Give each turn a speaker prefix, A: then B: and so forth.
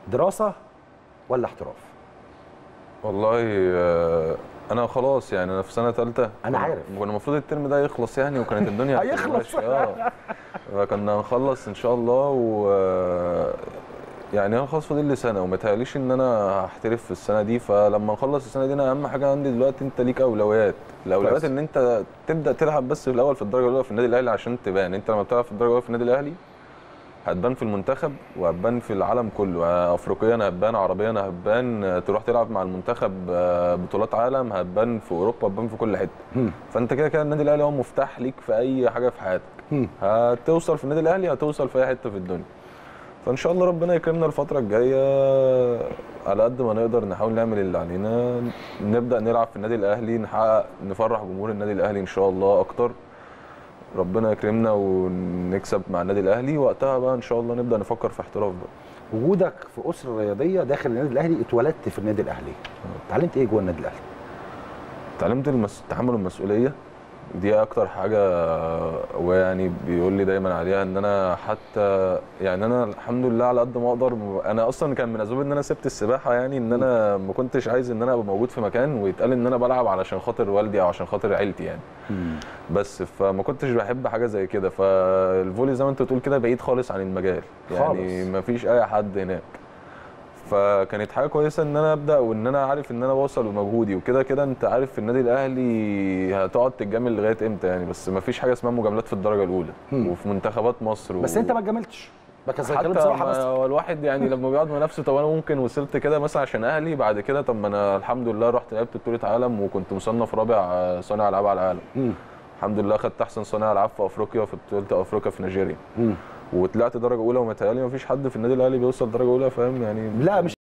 A: دراسه ولا احتراف
B: والله آه، انا خلاص يعني انا في سنه ثالثه
A: أنا عارف.
B: كنا المفروض الترم ده يخلص يعني وكانت الدنيا هتبقى
A: هيخلص.
B: ماشية، اه فكنا هنخلص ان شاء الله و يعني انا خلاص فاضل لي سنه وما تهيأليش ان انا هحترف في السنه دي فلما نخلص السنه دي انا اهم حاجه عندي دلوقتي انت ليك اولويات الاولويات
A: كويس.
B: ان انت تبدا تلعب بس في الاول في الدرجه الاولى في النادي الاهلي عشان تبان انت لما بتلعب في الدرجه الاولى في النادي الاهلي هتبان في المنتخب وهتبان في العالم كله افريقيا هتبان عربيا هتبان تروح تلعب مع المنتخب آه، بطولات عالم هتبان في اوروبا هتبان في كل حته
A: مم.
B: فانت كده كده النادي الاهلي هو مفتاح ليك في اي حاجه في حياتك
A: مم.
B: هتوصل في النادي الاهلي هتوصل في اي حته في الدنيا فان شاء الله ربنا يكرمنا الفتره الجايه على قد ما نقدر نحاول نعمل اللي علينا نبدا نلعب في النادي الاهلي نحقق نفرح جمهور النادي الاهلي ان شاء الله اكتر ربنا يكرمنا ونكسب مع النادي الاهلي وقتها بقى ان شاء الله نبدا نفكر في احتراف بقى
A: وجودك في اسره رياضيه داخل النادي الاهلي اتولدت في النادي الاهلي اتعلمت ايه جوه النادي الاهلي
B: اتعلمت المس... تحمل المسؤوليه دي اكتر حاجه ويعني بيقول لي دايما عليها ان انا حتى يعني انا الحمد لله على قد ما اقدر انا اصلا كان من اسباب ان انا سبت السباحه يعني ان انا ما كنتش عايز ان انا ابقى موجود في مكان ويتقال ان انا بلعب علشان خاطر والدي او عشان خاطر عيلتي يعني بس فما كنتش بحب حاجه زي كده فالفولي زي ما انت بتقول كده بعيد خالص عن المجال يعني
A: خالص.
B: ما فيش اي حد هناك فكانت حاجه كويسه ان انا ابدا وان انا عارف ان انا بوصل بمجهودي وكده كده انت عارف في النادي الاهلي هتقعد تتجامل لغايه امتى يعني بس ما فيش حاجه اسمها مجاملات في الدرجه الاولى
A: مم.
B: وفي منتخبات مصر
A: بس
B: و...
A: انت ما اتجاملتش بس
B: حتى
A: كلام صراحه
B: ما
A: بس
B: هو الواحد يعني لما بيقعد مع نفسه طب انا ممكن وصلت كده مثلا عشان اهلي بعد كده طب ما انا الحمد لله رحت لعبت بطوله عالم وكنت مصنف رابع آه، صانع العاب على العالم
A: مم.
B: الحمد لله خدت احسن صانع العاب في افريقيا في بطوله افريقيا في نيجيريا
A: مم.
B: وطلعت درجه اولى ومتهيألي ما فيش حد في النادي الاهلي بيوصل درجه اولى فاهم يعني
A: لا مش